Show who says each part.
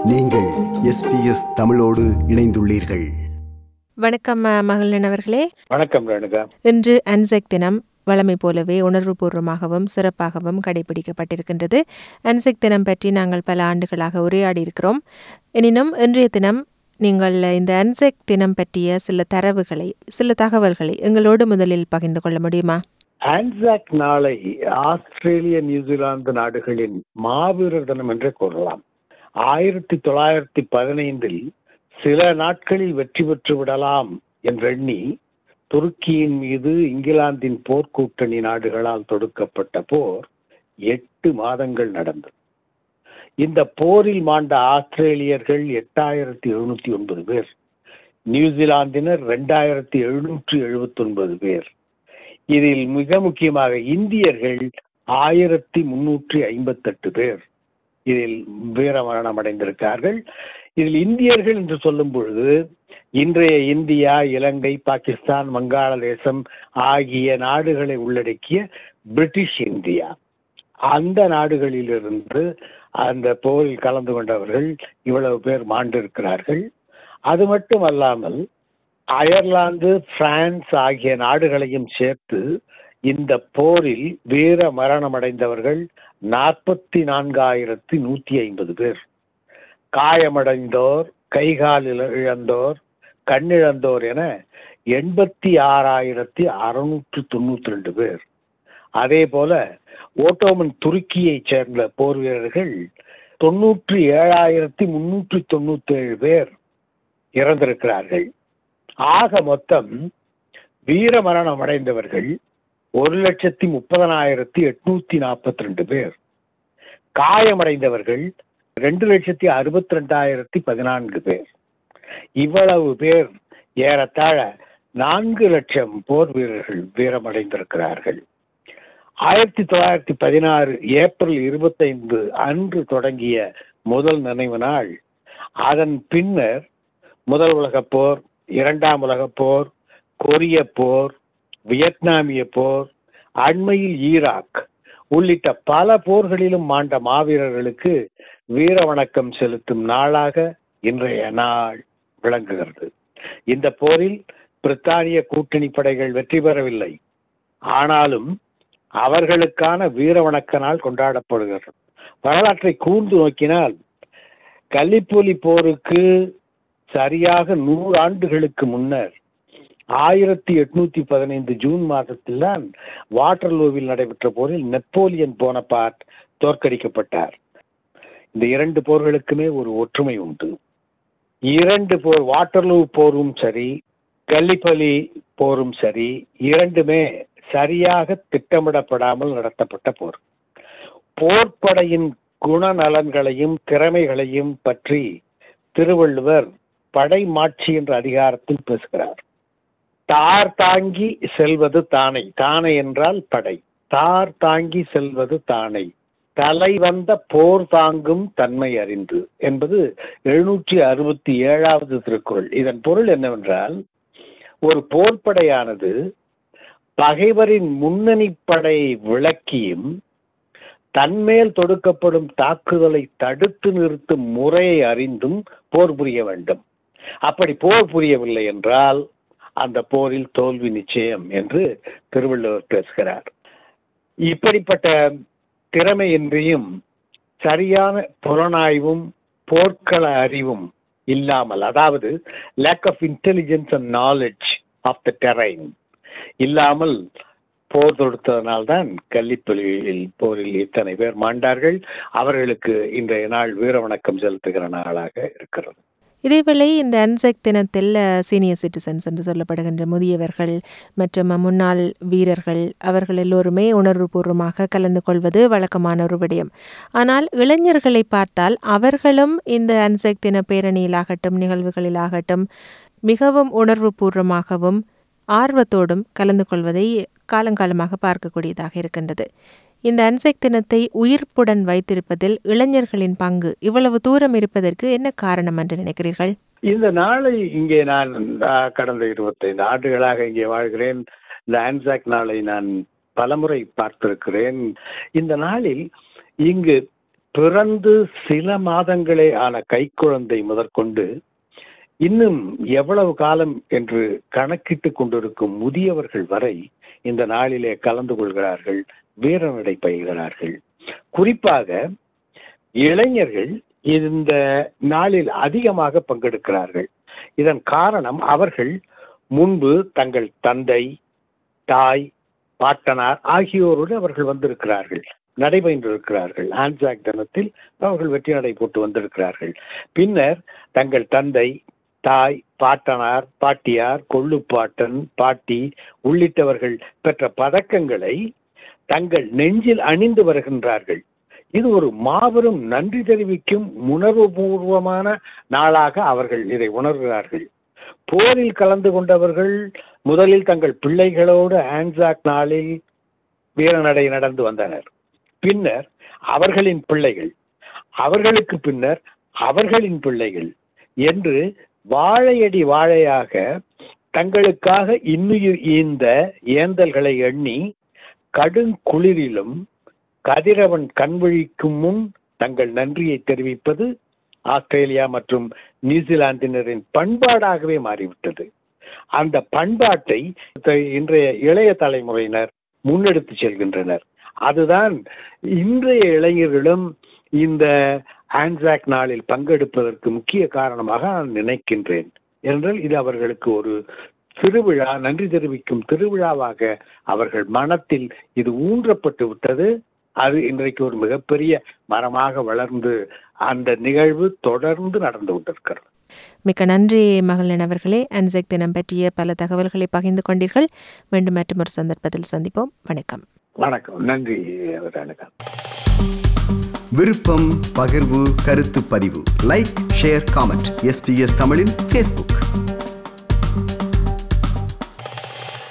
Speaker 1: நீங்கள் எஸ்பிஎஸ் தமிழோடு இணைந்துள்ளீர்கள்
Speaker 2: வணக்கம் அ, மகளின் அவர்களே
Speaker 3: வணக்கம் ரேணுகா
Speaker 2: இன்று அன்செக் தினம் வழமை போலவே உணர்வுபூர்வமாகவும் சிறப்பாகவும் கடைபிடிக்கப்பட்டிருக்கின்றது அன்செக் தினம் பற்றி நாங்கள் பல ஆண்டுகளாக உரையாடி இருக்கிறோம் எனினும் இன்றைய தினம் நீங்கள் இந்த அன்செக் தினம் பற்றிய சில தரவுகளை சில தகவல்களை எங்களோடு முதலில் பகிர்ந்து கொள்ள முடியுமா
Speaker 3: ஆன்சாக் நாளை ஆஸ்திரேலிய நியூசிலாந்து நாடுகளின் மாவீரர் தினம் என்றே கூறலாம் ஆயிரத்தி தொள்ளாயிரத்தி பதினைந்தில் சில நாட்களில் வெற்றி பெற்று விடலாம் என்றெண்ணி துருக்கியின் மீது இங்கிலாந்தின் போர்க்கூட்டணி நாடுகளால் தொடுக்கப்பட்ட போர் எட்டு மாதங்கள் நடந்தது இந்த போரில் மாண்ட ஆஸ்திரேலியர்கள் எட்டாயிரத்தி எழுநூத்தி ஒன்பது பேர் நியூசிலாந்தினர் ரெண்டாயிரத்தி எழுநூற்றி எழுபத்தி ஒன்பது பேர் இதில் மிக முக்கியமாக இந்தியர்கள் ஆயிரத்தி முன்னூற்றி ஐம்பத்தெட்டு பேர் இதில் வீரமரணம் அடைந்திருக்கார்கள் இதில் இந்தியர்கள் என்று சொல்லும் பொழுது இன்றைய இந்தியா இலங்கை பாகிஸ்தான் வங்காளதேசம் ஆகிய நாடுகளை உள்ளடக்கிய பிரிட்டிஷ் இந்தியா அந்த நாடுகளிலிருந்து அந்த போரில் கலந்து கொண்டவர்கள் இவ்வளவு பேர் மாண்டிருக்கிறார்கள் அது மட்டும் அல்லாமல் அயர்லாந்து பிரான்ஸ் ஆகிய நாடுகளையும் சேர்த்து இந்த போரில் வீர மரணம் அடைந்தவர்கள் நாற்பத்தி நான்காயிரத்தி நூத்தி ஐம்பது பேர் காயமடைந்தோர் கைகால் இழ- இழந்தோர் கண்ணிழந்தோர் என எண்பத்தி ஆறாயிரத்தி அறுநூற்று தொண்ணூத்தி ரெண்டு பேர் அதே போல ஓட்டோமன் துருக்கியைச் சேர்ந்த போர் வீரர்கள் தொண்ணூற்றி ஏழாயிரத்தி முன்னூற்றி தொண்ணூத்தி ஏழு பேர் இறந்திருக்கிறார்கள் ஆக மொத்தம் வீர மரணம் அடைந்தவர்கள் ஒரு லட்சத்தி முப்பதனாயிரத்தி எட்நூத்தி நாற்பத்தி ரெண்டு பேர் காயமடைந்தவர்கள் ரெண்டு லட்சத்தி அறுபத்தி ரெண்டாயிரத்தி பதினான்கு பேர் இவ்வளவு பேர் ஏறத்தாழ நான்கு லட்சம் போர் வீரர்கள் வீரமடைந்திருக்கிறார்கள் ஆயிரத்தி தொள்ளாயிரத்தி பதினாறு ஏப்ரல் இருபத்தைந்து அன்று தொடங்கிய முதல் நினைவு நாள் அதன் பின்னர் முதல் உலகப் போர் இரண்டாம் உலகப் போர் கொரிய போர் வியட்நாமிய போர் அண்மையில் ஈராக் உள்ளிட்ட பல போர்களிலும் மாண்ட மாவீரர்களுக்கு வீர வணக்கம் செலுத்தும் நாளாக இன்றைய நாள் விளங்குகிறது இந்த போரில் பிரித்தானிய கூட்டணி படைகள் வெற்றி பெறவில்லை ஆனாலும் அவர்களுக்கான வீர வணக்க நாள் கொண்டாடப்படுகிறது வரலாற்றை கூர்ந்து நோக்கினால் கள்ளிப்போலி போருக்கு சரியாக நூறு ஆண்டுகளுக்கு முன்னர் ஆயிரத்தி எட்நூத்தி பதினைந்து ஜூன் மாதத்தில் தான் வாட்டர்லோவில் நடைபெற்ற போரில் நெப்போலியன் போனபார்ட் தோற்கடிக்கப்பட்டார் இந்த இரண்டு போர்களுக்குமே ஒரு ஒற்றுமை உண்டு இரண்டு போர் வாட்டர்லூ போரும் சரி கள்ளிப்பலி போரும் சரி இரண்டுமே சரியாக திட்டமிடப்படாமல் நடத்தப்பட்ட போர் போர்ப்படையின் குணநலன்களையும் திறமைகளையும் பற்றி திருவள்ளுவர் படை மாட்சி என்ற அதிகாரத்தில் பேசுகிறார் தார் தாங்கி செல்வது தானை தானை என்றால் படை தார் தாங்கி செல்வது தானை தலை வந்த போர் தாங்கும் தன்மை அறிந்து என்பது எழுநூற்றி அறுபத்தி ஏழாவது திருக்குறள் இதன் பொருள் என்னவென்றால் ஒரு போர்ப்படையானது பகைவரின் முன்னணி படையை விளக்கியும் தன்மேல் தொடுக்கப்படும் தாக்குதலை தடுத்து நிறுத்தும் முறையை அறிந்தும் போர் புரிய வேண்டும் அப்படி போர் புரியவில்லை என்றால் அந்த போரில் தோல்வி நிச்சயம் என்று திருவள்ளுவர் பேசுகிறார் இப்படிப்பட்ட திறமையின்றியும் சரியான புலனாய்வும் போர்க்கள அறிவும் இல்லாமல் அதாவது lack of intelligence and knowledge of the terrain இல்லாமல் போர் தொடுத்ததனால்தான் கள்ளிப்பள்ளியில் போரில் இத்தனை பேர் மாண்டார்கள் அவர்களுக்கு இன்றைய நாள் வீர வணக்கம் செலுத்துகிற நாளாக இருக்கிறது
Speaker 2: இதேவேளை இந்த அன்செக் தினத்தில் சீனியர் சிட்டிசன்ஸ் என்று சொல்லப்படுகின்ற முதியவர்கள் மற்றும் முன்னாள் வீரர்கள் அவர்கள் எல்லோருமே உணர்வுபூர்வமாக கலந்து கொள்வது வழக்கமான ஒரு விடயம் ஆனால் இளைஞர்களை பார்த்தால் அவர்களும் இந்த அன்செக் தின பேரணியிலாகட்டும் நிகழ்வுகளிலாகட்டும் மிகவும் உணர்வுபூர்வமாகவும் ஆர்வத்தோடும் கலந்து கொள்வதை காலங்காலமாக பார்க்கக்கூடியதாக இருக்கின்றது இந்த அன்செக் தினத்தை உயிர்ப்புடன் வைத்திருப்பதில் இளைஞர்களின் பங்கு இவ்வளவு தூரம் இருப்பதற்கு என்ன காரணம் என்று நினைக்கிறீர்கள்
Speaker 3: இந்த நாளை இங்கே நான் ஆ, கடந்த இருபத்தைந்து ஆண்டுகளாக இங்கே வாழ்கிறேன் இந்த ஆன்சாக் நாளை நான் பலமுறை பார்த்திருக்கிறேன் இந்த நாளில் இங்கு பிறந்து சில மாதங்களே ஆன கைக்குழந்தை முதற்கொண்டு இன்னும் எவ்வளவு காலம் என்று கணக்கிட்டு கொண்டிருக்கும் முதியவர்கள் வரை இந்த நாளிலே கலந்து கொள்கிறார்கள் வீரநடை பயில்கிறார்கள் குறிப்பாக இளைஞர்கள் இந்த நாளில் அதிகமாக பங்கெடுக்கிறார்கள் இதன் காரணம் அவர்கள் முன்பு தங்கள் தந்தை தாய் பாட்டனார் ஆகியோரோடு அவர்கள் வந்திருக்கிறார்கள் நடைபெற்றிருக்கிறார்கள் ஆன்சாக் தினத்தில் அவர்கள் வெற்றி நடை போட்டு வந்திருக்கிறார்கள் பின்னர் தங்கள் தந்தை தாய் பாட்டனார் பாட்டியார் கொள்ளுப்பாட்டன் பாட்டி உள்ளிட்டவர்கள் பெற்ற பதக்கங்களை தங்கள் நெஞ்சில் அணிந்து வருகின்றார்கள் இது ஒரு மாபெரும் நன்றி தெரிவிக்கும் உணர்வுபூர்வமான நாளாக அவர்கள் இதை உணர்கிறார்கள் போரில் கலந்து கொண்டவர்கள் முதலில் தங்கள் பிள்ளைகளோடு ஆன்சாக் நாளில் வீரநடை நடந்து வந்தனர் பின்னர் அவர்களின் பிள்ளைகள் அவர்களுக்கு பின்னர் அவர்களின் பிள்ளைகள் என்று வாழையடி வாழையாக தங்களுக்காக இன்னுயிர் ஈந்த ஏந்தல்களை எண்ணி கடுங்குளிரிலும் கதிரவன் கண்விழிக்கும் முன் தங்கள் நன்றியை தெரிவிப்பது ஆஸ்திரேலியா மற்றும் நியூசிலாந்தினரின் பண்பாடாகவே மாறிவிட்டது அந்த பண்பாட்டை இன்றைய இளைய தலைமுறையினர் முன்னெடுத்து செல்கின்றனர் அதுதான் இன்றைய இளைஞர்களும் இந்த ஆன்சாக் நாளில் பங்கெடுப்பதற்கு முக்கிய காரணமாக நான் நினைக்கின்றேன் என்றால் இது அவர்களுக்கு ஒரு திருவிழா நன்றி தெரிவிக்கும் திருவிழாவாக அவர்கள் மனத்தில் இது ஊன்றப்பட்டு விட்டது அது இன்றைக்கு ஒரு மிகப்பெரிய மரமாக வளர்ந்து அந்த நிகழ்வு தொடர்ந்து நடந்து கொண்டிருக்கிறது
Speaker 2: மிக்க நன்றி மகளின் அவர்களே அன்செக் தினம் பற்றிய பல தகவல்களை பகிர்ந்து கொண்டீர்கள் மீண்டும் மற்றும் ஒரு சந்தர்ப்பத்தில் சந்திப்போம் வணக்கம்
Speaker 3: வணக்கம் நன்றி வணக்கம்
Speaker 1: விருப்பம் பகிர்வு கருத்து பதிவு லைக் ஷேர் காமெண்ட் எஸ்பிஎஸ் தமிழின் ஃபேஸ்புக்